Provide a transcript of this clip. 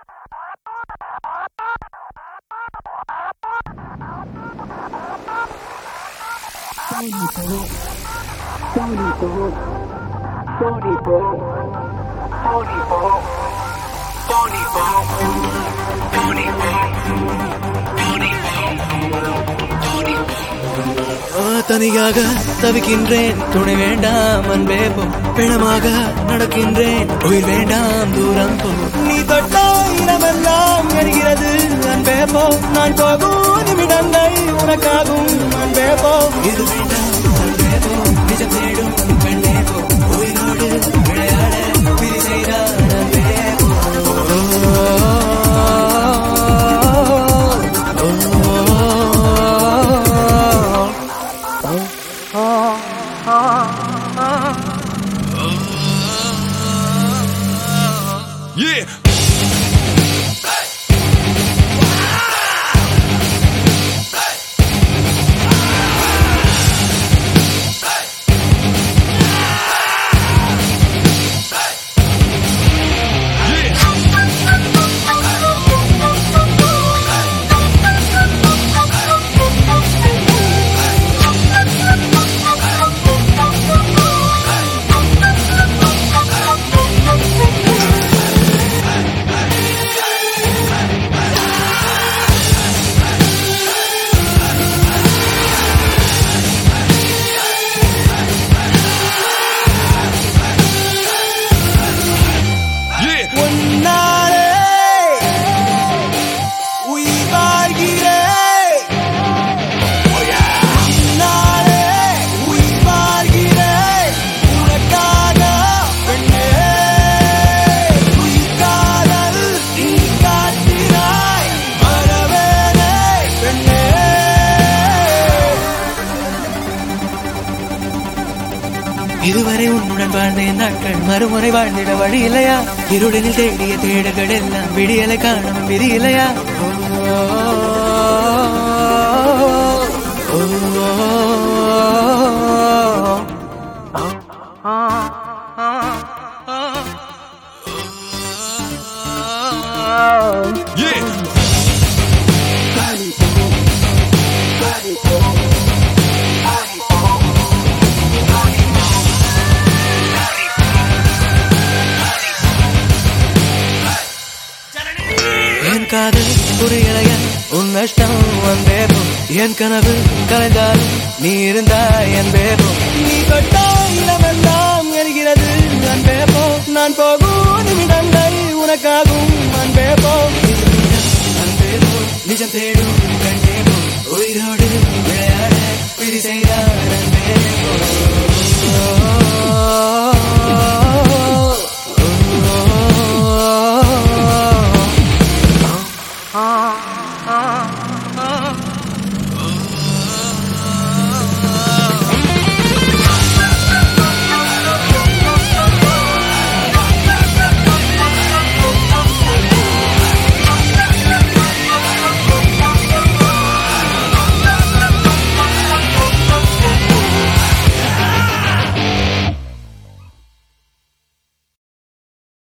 ஆ, தனியாக தவிக்கின்றேன் துணை வேண்டாம் அன்பே போ பிணமாக நடக்கின்றேன் உயிர் வேண்டாம் தூரம் போ நீ தொட்டா இடமெல்லாம் எரிகிறது அன்பே போ நான் போகும் நிமிடங்கள் உனக்காகும் அன்பே போ இது வேண்டாம் அன்பே போ நிஜம் தேடும் பெண்ணே போ உயிரோடு விளையாட பிரி செய்தார் அன்பே போ Yeah. Yeah. உன்னாலே உயிர் வாழ்கிறேன். உன்னாலே உயிர் வாழ்கிறேன். உனக்காக பெண்ணே. உயிர் காதல் நீ காட்டினாய். மறவேனே பெண்ணே. இதுவரை உன்னுடன் வாழ்ந்த என் நாட்கள் மறுமுறை வாழ்ந்திட வழி இல்லையா இருளினில் தேடிய தேடல்கள் எல்லாம் விடியலை காணும் விதி இல்லையா ஓ, ஓ, Yeah. என் காதல் புரியலையா உன் நஷ்டம் என் பேபோ என் கனவு கலைந்தாலும் நீ இருந்தாய் என் பேபோ நீ தொட்டா இடமெல்லாம் எரிகிறது என் பேபோ நான் போகும் நிமிடங்கள் உனக்காகும் அன் பேபோ அன் பேபோ நிஜம் தேடும் கண் பேபோ உயிரோடு விளையாட பிரி செய்தார்